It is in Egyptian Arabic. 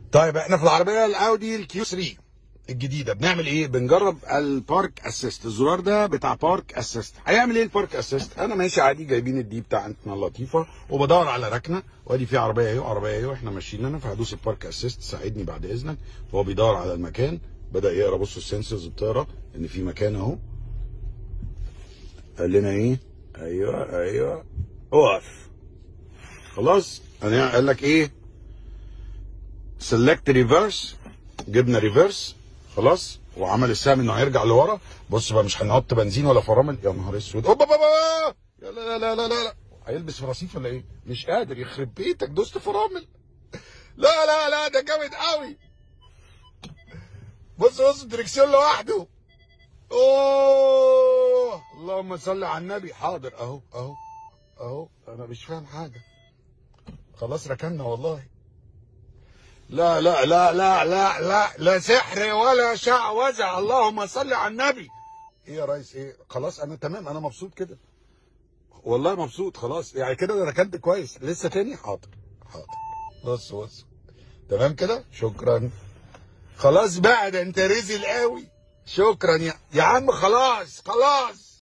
طيب احنا في العربيه الاودي الكيو 3 الجديده بنعمل ايه بنجرب البارك اسيست الزرار ده بتاع بارك اسيست هيعمل ايه البارك اسيست انا ماشي عادي جايبين الدي بتاعتنا اللطيفه وبدور على ركنه وادي في عربيه اهي وعربيه اهي واحنا ماشيين انا فهدوس البارك اسيست ساعدني بعد اذنك فهو بيدور على المكان بدا يقرا بصوا السنسورز بتقرا ان في مكان اهو قال لنا ايه ايوه ايوه اقف خلاص انا قال لك ايه سيلكت ريفرس جبنا ريفرس خلاص وعمل السهم انه هيرجع لورا بص بقى مش هنحط بنزين ولا فرامل يا نهار اسود اوبا بابا يا لا لا لا لا لا لا هيلبس في رصيف ولا ايه مش قادر يخرب بيتك دوست فرامل لا لا لا ده جامد قوي بص بص الدركسيون لوحده اوه اللهم صل على النبي حاضر اهو اهو اهو انا مش فاهم حاجه خلاص ركنا والله لا لا لا لا لا لا لا سحر ولا شعوذة اللهم صل على النبي ايه يا ريس ايه خلاص انا تمام انا مبسوط كده والله مبسوط خلاص يعني كده انا ركنت كويس لسه تاني حاضر حاضر بص بص تمام كده شكرا خلاص بقى ده انت رزل قوي شكرا يا يا عم خلاص خلاص